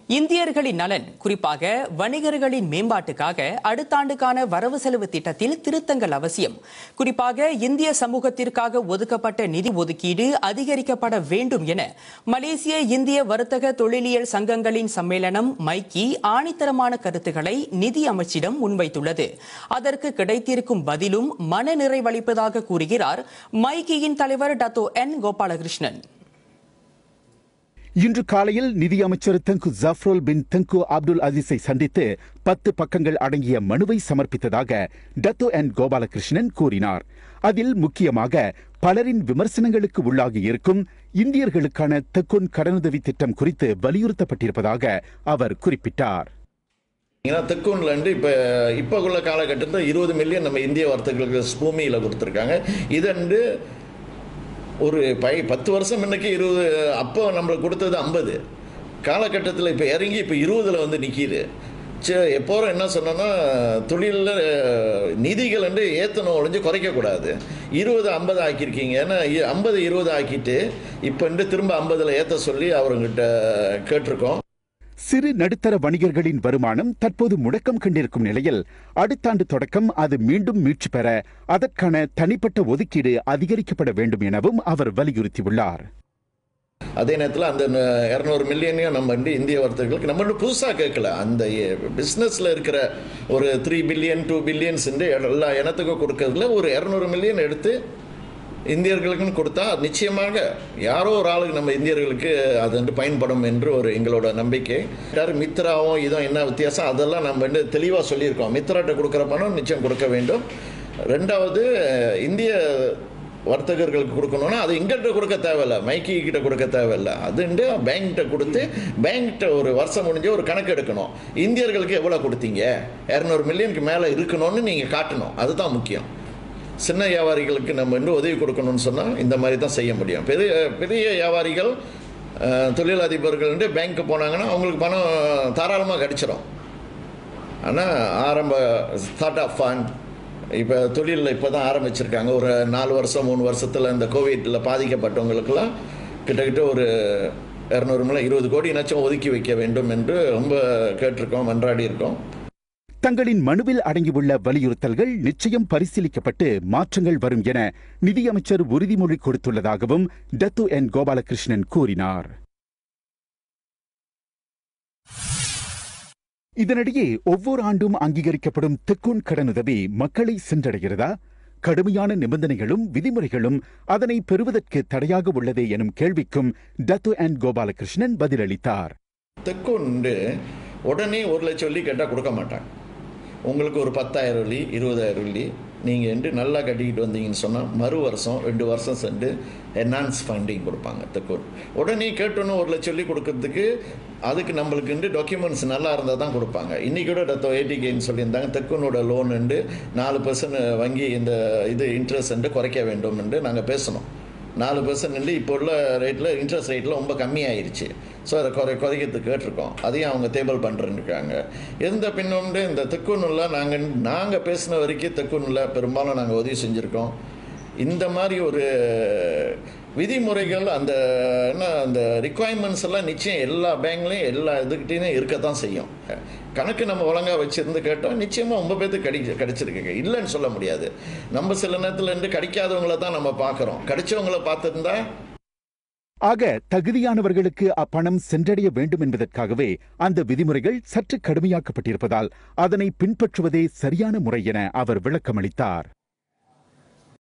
இந்தியர்களின் நலன் குறிப்பாக வணிகர்களின் மேம்பாட்டுக்காக அடுத்த ஆண்டுக்கான வரவு செலவு திட்டத்தில் திருத்தங்கள் அவசியம் குறிப்பாக இந்திய சமூகத்திற்காக ஒதுக்கப்பட்ட நிதி ஒதுக்கீடு அதிகரிக்கப்பட வேண்டும் என மலேசிய இந்திய வர்த்தக தொழிலியல் சங்கங்களின் சம்மேளனம் மைக்கி ஆணித்தரமான கருத்துக்களை நிதி அமைச்சிடம் முன்வைத்துள்ளது அதற்கு கிடைத்திருக்கும் பதிலும் மன நிறைவளிப்பதாக கூறுகிறார் மைக்கியின் தலைவர் டத்தோ என் கோபாலகிருஷ்ணன் இன்று காலையில் நிதியமைச்சர் தங்கு ஜஃப்ரோல் பின் தங்கு அப்துல் அசீஸை சந்தித்து பத்து பக்கங்கள் அடங்கிய மனுவை சமர்ப்பித்ததாக டத்தோ என் கோபாலகிருஷ்ணன் கூறினார் அதில் முக்கியமாக பலரின் விமர்சனங்களுக்கு உள்ளாகி இருக்கும் இந்தியர்களுக்கான தெக்குன் கடனுதவி திட்டம் குறித்து வலியுறுத்தப்பட்டிருப்பதாக அவர் குறிப்பிட்டார் ஏன்னா தெக்கூன்ல இருந்து இப்போ இப்போ உள்ள காலகட்டத்தில் இருபது மில்லியன் நம்ம இந்திய வர்த்தகர்களுக்கு பூமியில் கொடுத்துருக்காங்க இது வந்து ஒரு பை பத்து வருஷம் முன்னைக்கு இருபது அப்போ நம்மளுக்கு கொடுத்தது ஐம்பது காலகட்டத்தில் இப்போ இறங்கி இப்போ இருபதில் வந்து நிற்கிது சரி எப்போதும் என்ன சொன்னோன்னா தொழிலில் நிதிகள் வந்து ஏற்றணும் ஒழிஞ்சு குறைக்கக்கூடாது இருபது ஐம்பது ஆக்கியிருக்கீங்க ஏன்னா ஐம்பது இருபது ஆக்கிட்டு இப்போ வந்து திரும்ப ஐம்பதில் ஏற்ற சொல்லி அவருங்கிட்ட கேட்டிருக்கோம் சிறு நடுத்தர வணிகர்களின் வருமானம் தற்போது முடக்கம் கண்டிருக்கும் நிலையில் அடுத்த ஆண்டு தொடக்கம் அது மீண்டும் மீட்சி பெற அதற்கான தனிப்பட்ட ஒதுக்கீடு அதிகரிக்கப்பட வேண்டும் எனவும் அவர் வலியுறுத்தியுள்ளார் அதே நேரத்தில் அந்த இரநூறு மில்லியனையும் நம்ம வந்து இந்திய வர்த்தகர்களுக்கு நம்ம வந்து புதுசாக கேட்கல அந்த பிஸ்னஸில் இருக்கிற ஒரு த்ரீ பில்லியன் டூ பில்லியன்ஸ் எல்லா இனத்துக்கும் கொடுக்கறதுல ஒரு இரநூறு மில்லியன் எடுத்து இந்தியர்களுக்குன்னு கொடுத்தா நிச்சயமாக யாரோ ஒரு ஆளுக்கு நம்ம இந்தியர்களுக்கு அது வந்து பயன்படும் என்று ஒரு எங்களோட நம்பிக்கை யார் மித்ராவும் இதுவும் என்ன வித்தியாசம் அதெல்லாம் நம்ம வந்து தெளிவாக சொல்லியிருக்கோம் மித்ராட்ட கொடுக்குற பணம் நிச்சயம் கொடுக்க வேண்டும் ரெண்டாவது இந்திய வர்த்தகர்களுக்கு கொடுக்கணும்னா அது எங்கிட்ட கொடுக்க தேவையில்ல மைக்கி கிட்ட கொடுக்க தேவையில்ல அது பேங்க்கிட்ட கொடுத்து பேங்க்கிட்ட ஒரு வருஷம் முடிஞ்சு ஒரு கணக்கு எடுக்கணும் இந்தியர்களுக்கு எவ்வளோ கொடுத்தீங்க இரநூறு மில்லியனுக்கு மேலே இருக்கணும்னு நீங்கள் காட்டணும் அதுதான் முக்கியம் சின்ன வியாபாரிகளுக்கு நம்ம வந்து உதவி கொடுக்கணும்னு சொன்னால் இந்த மாதிரி தான் செய்ய முடியும் பெரிய பெரிய வியாபாரிகள் தொழிலதிபர்கள் வந்து பேங்க்கு போனாங்கன்னா அவங்களுக்கு பணம் தாராளமாக கிடைச்சிரும் ஆனால் ஆரம்ப ஸ்டார்ட் அப் ஃபண்ட் இப்போ தொழிலில் இப்போ தான் ஆரம்பிச்சிருக்காங்க ஒரு நாலு வருஷம் மூணு வருஷத்தில் இந்த கோவிட்டில் பாதிக்கப்பட்டவங்களுக்கெல்லாம் கிட்டத்தட்ட ஒரு இரநூறு மில்ல இருபது கோடி நச்சம் ஒதுக்கி வைக்க வேண்டும் என்று ரொம்ப கேட்டிருக்கோம் மன்றாடி இருக்கோம் தங்களின் மனுவில் அடங்கியுள்ள வலியுறுத்தல்கள் நிச்சயம் பரிசீலிக்கப்பட்டு மாற்றங்கள் வரும் என நிதியமைச்சர் உறுதிமொழி கொடுத்துள்ளதாகவும் டத்து என் கோபாலகிருஷ்ணன் கூறினார் இதனிடையே ஒவ்வொரு ஆண்டும் அங்கீகரிக்கப்படும் தெக்கூன் கடனுதவி மக்களை சென்றடைகிறதா கடுமையான நிபந்தனைகளும் விதிமுறைகளும் அதனை பெறுவதற்கு தடையாக உள்ளதே எனும் கேள்விக்கும் டத்து அண்ட் கோபாலகிருஷ்ணன் பதிலளித்தார் தெக்குண்டு உடனே ஒரு லட்சம் வெள்ளி கேட்டால் கொடுக்க மாட்டாங்க உங்களுக்கு ஒரு பத்தாயிரம் வெள்ளி இருபதாயிரம் வெள்ளி நீங்கள் என்று நல்லா கட்டிக்கிட்டு வந்தீங்கன்னு சொன்னால் மறு வருஷம் ரெண்டு வருஷம் சென்று என்ஹான்ஸ் ஃபண்டிங் கொடுப்பாங்க தெக்கூர் உடனே கேட்டோன்னு ஒரு லட்சம் சொல்லி கொடுக்கறதுக்கு அதுக்கு நம்மளுக்கு டாக்குமெண்ட்ஸ் நல்லா இருந்தால் தான் கொடுப்பாங்க இன்றைக்கி கூட டத்தோ ஏடிகேன்னு சொல்லியிருந்தாங்க தெக்கூனோட லோன் நாலு பர்சன்ட் வங்கி இந்த இது இன்ட்ரெஸ்ட் குறைக்க வேண்டும் என்று நாங்கள் பேசணும் நாலு பர்சன்ட் இப்போ உள்ள ரேட்டில் இன்ட்ரெஸ்ட் ரேட்டில் ரொம்ப கம்மியாயிருச்சு ஸோ அதை குறை குறைக்கிறதுக்கு கேட்டிருக்கோம் அதையும் அவங்க டேபிள் பண்ணுறேன்னுருக்காங்க இருந்த பின்னொன்று இந்த தெக்குநூலில் நாங்கள் நாங்கள் பேசின வரைக்கும் தெக்குநூலில் பெரும்பாலும் நாங்கள் உதவி செஞ்சுருக்கோம் இந்த மாதிரி ஒரு விதிமுறைகள் அந்த என்ன அந்த ரிக்குவயர்மெண்ட்ஸ் எல்லாம் நிச்சயம் எல்லா பேங்க்லேயும் எல்லா இதுக்கிட்டேயும் இருக்கத்தான் செய்யும் கணக்கு நம்ம ஒழுங்காக வச்சுருந்து கேட்டோம் நிச்சயமாக ரொம்ப பேருக்கு கிடை கிடைச்சிருக்குங்க இல்லைன்னு சொல்ல முடியாது நம்ம சில நேரத்தில் இருந்து கிடைக்காதவங்கள தான் நம்ம பார்க்குறோம் கிடைச்சவங்கள பார்த்துருந்தா ஆக தகுதியானவர்களுக்கு அப்பணம் சென்றடைய வேண்டும் என்பதற்காகவே அந்த விதிமுறைகள் சற்று கடுமையாக்கப்பட்டிருப்பதால் அதனை பின்பற்றுவதே சரியான முறை என அவர் விளக்கமளித்தார்